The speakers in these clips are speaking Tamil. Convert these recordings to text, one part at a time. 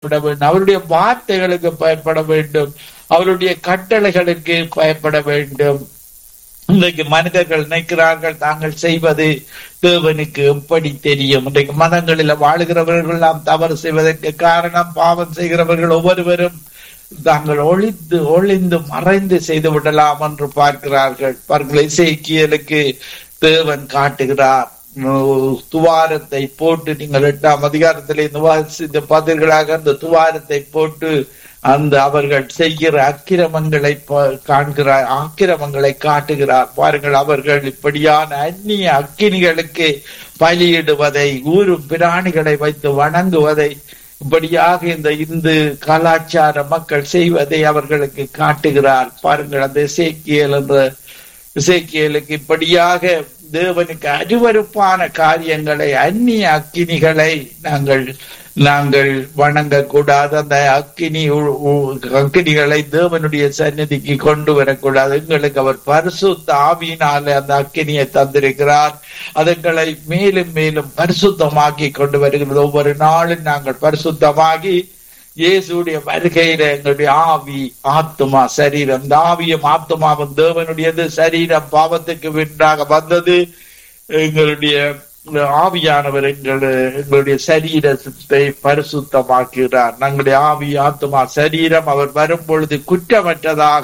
பயப்பட வேண்டும் அவருடைய வார்த்தைகளுக்கு பயப்பட வேண்டும் அவருடைய கட்டளைகளுக்கு பயப்பட வேண்டும் இன்றைக்கு மனிதர்கள் நினைக்கிறார்கள் தாங்கள் செய்வது தேவனுக்கு எப்படி தெரியும் இன்றைக்கு மதங்களில் வாழுகிறவர்கள் எல்லாம் தவறு செய்வதற்கு காரணம் பாவம் செய்கிறவர்கள் ஒவ்வொருவரும் தாங்கள் ஒளிந்து ஒளிந்து மறைந்து செய்து விடலாம் என்று பார்க்கிறார்கள் பாருங்கள் இசைக்கியலுக்கு தேவன் காட்டுகிறார் உம், துவாரத்தை போட்டு நீங்கள் எட்டாம் அதிகாரத்திலே நிவாசித்த பார்த்தீர்களாக அந்த துவாரத்தை போட்டு அந்த அவர்கள் செய்கிற அக்கிரமங்களை ப- காண்கிறார் அக்கிரமங்களை காட்டுகிறார் பாருங்கள் அவர்கள் இப்படியான அந்நிய அக்கினிகளுக்கு பலியிடுவதை ஊரும் பிராணிகளை வைத்து வணங்குவதை இப்படியாக இந்த இந்து கலாச்சார மக்கள் செய்வதை அவர்களுக்கு காட்டுகிறார் பாருங்கள் அந்த இசைக்கியல் என்ற இசைக்கியலுக்கு இப்படியாக தேவனுக்கு அருவருப்பான காரியங்களை அந்நிய அக்கினிகளை நாங்கள் நாங்கள் வணங்கக்கூடாது அந்த அக்கினி உ- உ- அக்கினிகளை தேவனுடைய சந்நிதிக்கு கொண்டு வரக்கூடாது எங்களுக்கு அவர் பரிசுத்த ஆவியினால அந்த அக்கினியை தந்திருக்கிறார் அதுங்களை மேலும் மேலும் பரிசுத்தமாக்கி கொண்டு வருகிறது ஒவ்வொரு நாளும் நாங்கள் பரிசுத்தமாகி இயேசுடைய வருகையில எங்களுடைய ஆவி ஆத்துமா சரீரம் இந்த ஆவியும் ஆத்துமாவும் தேவனுடையது சரீரம் பாவத்துக்கு வென்றாக வந்தது எங்களுடைய ஆவியானவர் எங்கள் எங்களுடைய சரீரத்தை பரிசுத்தமாக்குகிறார் நம்முடைய ஆவி ஆத்துமா சரீரம் அவர் வரும் பொழுது குற்றமற்றதாக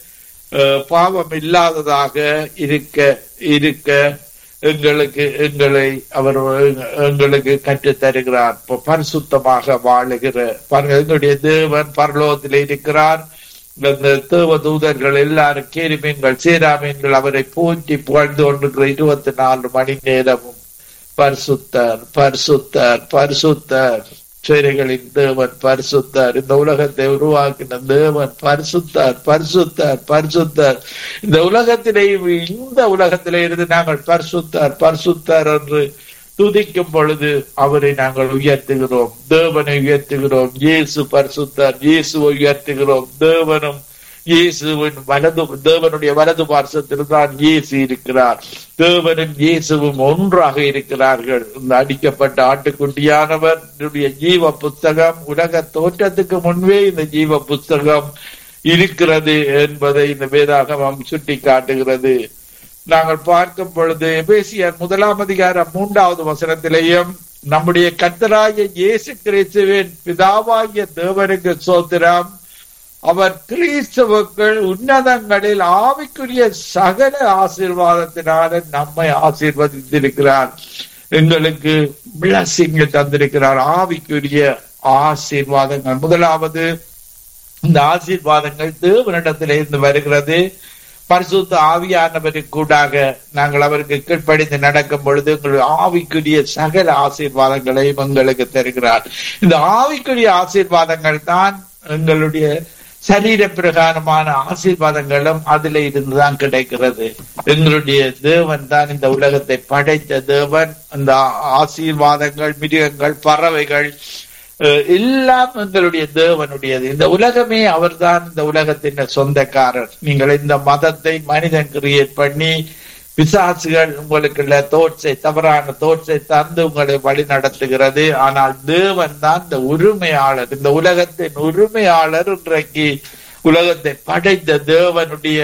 அஹ், பாவம் இல்லாததாக இருக்க இருக்க எங்களுக்கு எங்களை அவர் எங்களுக்கு கற்றுத் தருகிறார் இப்ப பரிசுத்தமாக வாழுகிற பாருங்க எங்களுடைய தேவன் பரலோகத்தில் இருக்கிறார் இந்த தேவ தூதர்கள் எல்லாரும் கேரிமீன்கள் சீராமீன்கள் அவரை போற்றி புகழ்ந்து கொண்டிருக்கிற இருபத்தி நாலு மணி நேரமும் பரிசுத்தர் பரிசுத்தர் பரிசுத்தர் சேரைகளின் தேவன் பரிசுத்தர் இந்த உலகத்தை உருவாக்கின தேவன் பரிசுத்தர் பரிசுத்தர் பரிசுத்தர் இந்த உலகத்திலே இந்த உலகத்திலே இருந்து நாங்கள் பரிசுத்தர் பரிசுத்தர் என்று துதிக்கும் பொழுது அவரை நாங்கள் உயர்த்துகிறோம் தேவனை உயர்த்துகிறோம் இயேசு பரிசுத்தர் இயேசுவை உயர்த்துகிறோம் தேவனும் இயேசுவின் வலது தேவனுடைய வலது பார்சத்தில் தான் இயேசு இருக்கிறார் தேவனும் இயேசுவும் ஒன்றாக இருக்கிறார்கள் இந்த அடிக்கப்பட்ட ஆட்டுக்குட்டியானவர் என்னுடைய ஜீவ புஸ்தகம் உலக தோற்றத்துக்கு முன்பே இந்த ஜீவ புஸ்தகம் இருக்கிறது என்பதை இந்த வேதாகமம் சுட்டி காட்டுகிறது நாங்கள் பார்க்கும் பொழுது எபேசியர் முதலாம் அதிகாரம் மூன்றாவது வசனத்திலேயும் நம்முடைய கத்தராகிய இயேசு கிறிஸ்துவின் பிதாவாகிய தேவனுக்கு சோத்திரம் அவர் கிறிஸ்துவுக்கள் உன்னதங்களில் ஆவிக்குரிய சகல ஆசீர்வாதத்தினால நம்மை ஆசீர்வதித்திருக்கிறார் எங்களுக்கு பிளஸிங் தந்திருக்கிறார் ஆவிக்குரிய ஆசீர்வாதங்கள் முதலாவது இந்த ஆசீர்வாதங்கள் தேவனிடத்திலே இருந்து வருகிறது பரிசுத்த ஆவியானவருக்கு கூடாக நாங்கள் அவருக்கு கீழ்ப்படிந்து நடக்கும் பொழுது எங்களுடைய ஆவிக்குரிய சகல ஆசீர்வாதங்களையும் எங்களுக்கு தருகிறார் இந்த ஆவிக்குரிய ஆசீர்வாதங்கள் தான் எங்களுடைய சரீர பிரகாரமான ஆசீர்வாதங்களும் அதுல இருந்துதான் கிடைக்கிறது எங்களுடைய தேவன் தான் இந்த உலகத்தை படைத்த தேவன் அந்த ஆசீர்வாதங்கள் மிருகங்கள் பறவைகள் அஹ், எல்லாம் எங்களுடைய தேவனுடையது இந்த உலகமே அவர்தான் இந்த உலகத்தின் சொந்தக்காரர் நீங்கள் இந்த மதத்தை மனிதன் கிரியேட் பண்ணி பிசாசுகள் உங்களுக்குள்ள தோற்றை தவறான தோற்றை தந்து உங்களை வழி நடத்துகிறது ஆனால் தேவன் தான் இந்த உரிமையாளர் இந்த உலகத்தின் உரிமையாளர் இன்றைக்கு உலகத்தை படைத்த தேவனுடைய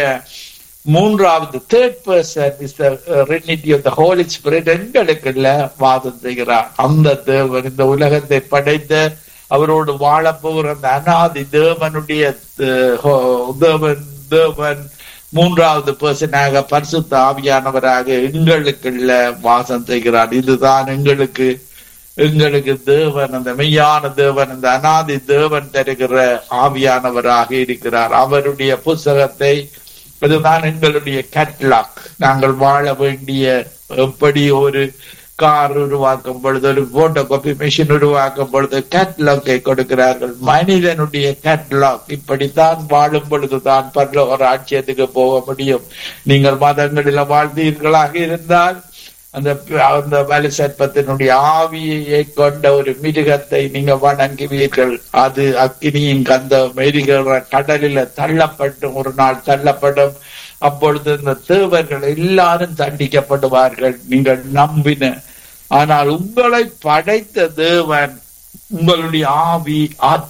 மூன்றாவது third person is trinity of the holy spirit எங்களுக்குள்ள வாதம் செய்கிறார் அந்த தேவன் இந்த உலகத்தை படைத்த அவரோடு வாழ போகிற அந்த அனாதி தேவனுடைய அஹ், ஹோ- தேவன் தேவன் மூன்றாவது பர்சனாக பரிசுத்த ஆவியானவராக எங்களுக்குள்ள வாசம் செய்கிறார் இதுதான் எங்களுக்கு எங்களுக்கு தேவன் அந்த மெய்யான தேவன் அந்த அனாதி தேவன் தருகிற ஆவியானவராக இருக்கிறார் அவருடைய புஸ்தகத்தை அதுதான் எங்களுடைய கேட்லாக் நாங்கள் வாழ வேண்டிய எப்படி ஒரு கார் உருவாக்கும் பொழுது ஒரு போட்டோ காப்பி மிஷின் உருவாக்கும் பொழுது கேட்லாக்கை கொடுக்கிறார்கள் மனிதனுடைய கேட்லாக் இப்படித்தான் வாழும் பொழுதுதான் பரல ஒரு ஆட்சியத்துக்கு போக முடியும் நீங்கள் மதங்களில் வாழ்ந்தீர்களாக இருந்தால் அந்த அந்த வலு சர்ப்பத்தினுடைய ஆவியை கொண்ட ஒரு மிருகத்தை நீங்க வணங்குவீர்கள் அது அக்கினியின் கந்த மெருகிற கடலில தள்ளப்படும் ஒரு நாள் தள்ளப்படும் அப்பொழுது இந்த தேவர்கள் எல்லாரும் தண்டிக்கப்படுவார்கள் நீங்கள் நம்பின ஆனால் உங்களை படைத்த தேவன் உங்களுடைய ஆவி ஆத்மா